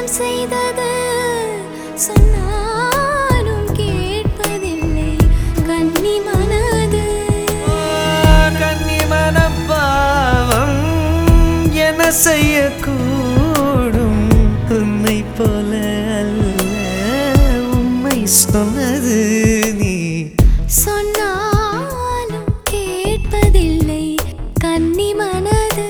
செய்தது சொன்னாலும் கேட்பதில்லை கன்னி மனது கன்னி மனப்பாவம் என்ன செய்யக்கூடும் உன்னை போல அல்ல உண்மை சொன்னது நீ சொன்னாலும் கேட்பதில்லை கன்னி மனது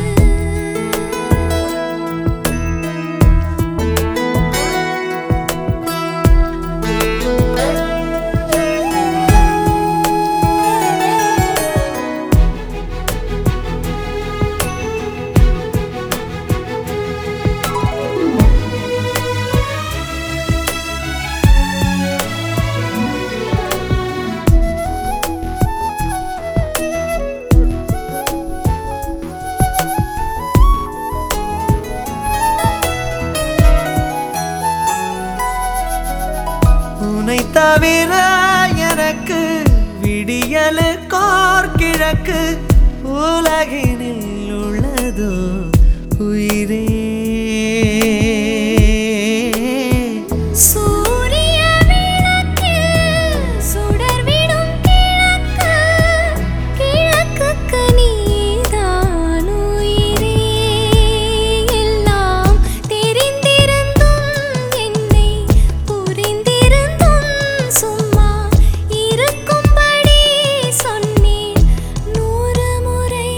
உன்னை தவிர எனக்கு விடியலு கோர் கிழக்கு உலகினில் உள்ளதோ உயிரே சூரிய விளக்கில் சுடர்விடும் கிழக்கு கிழக்குக்கு நீதான் உயிரே எல்லாம் தெரிந்திருந்தும் என்னை புரிந்திருந்தும் சும்மா இருக்கும்படி சொன்னேன் நூறு முறை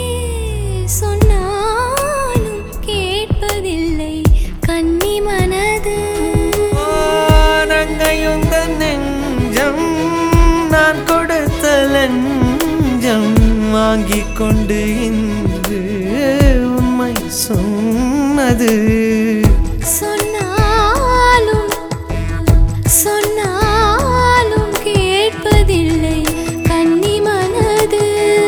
சொன்னாலும் கேட்பதில்லை கன்னி மனது நங்கையுந்த நெஞ்சம் நான் கொடுத்த லஞ்சம் வாங்கிக் கொண்டு இன்று உண்மை சொன்னது சொன்னாலும் சொன்னாலும் கேட்பதில்லை கன்னி மனது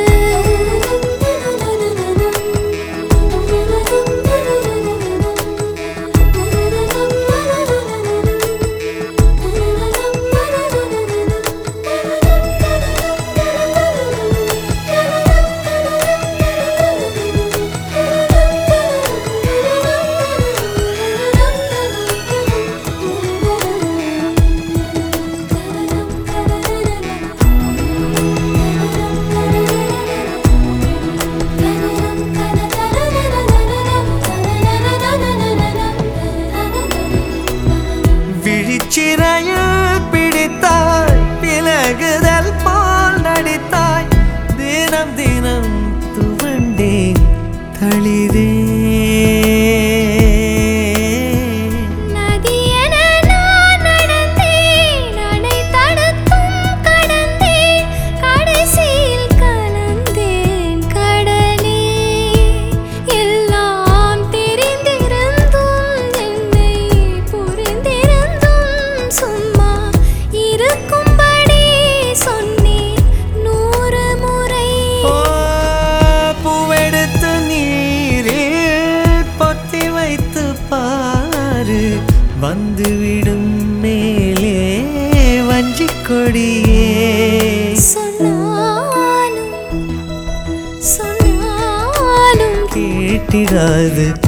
விழிச்சிறையில் பிடித்தாய் விலகுதல் போல் நடித்தாய் தினம் தினம் துவண்டேன் தளிரே நதியென நான் நடந்தேன் அணை தடுத்தும் கடந்தேன் கடைசியில் கலந்தேன் கடலே எல்லாம் தெரிந்திருந்தும் என்னை புரிந்திருந்தும் சும்மா இருக்கும்படி சொன்னேன் நூறு முறை ஓ, பூவெடுத்து நீரில் பொத்தி வைத்து பாரு வந்துவிடும் மேலே வஞ்சிக் கொடியே சொன்னாலும் சொன்னாலும் கேட்டிடாது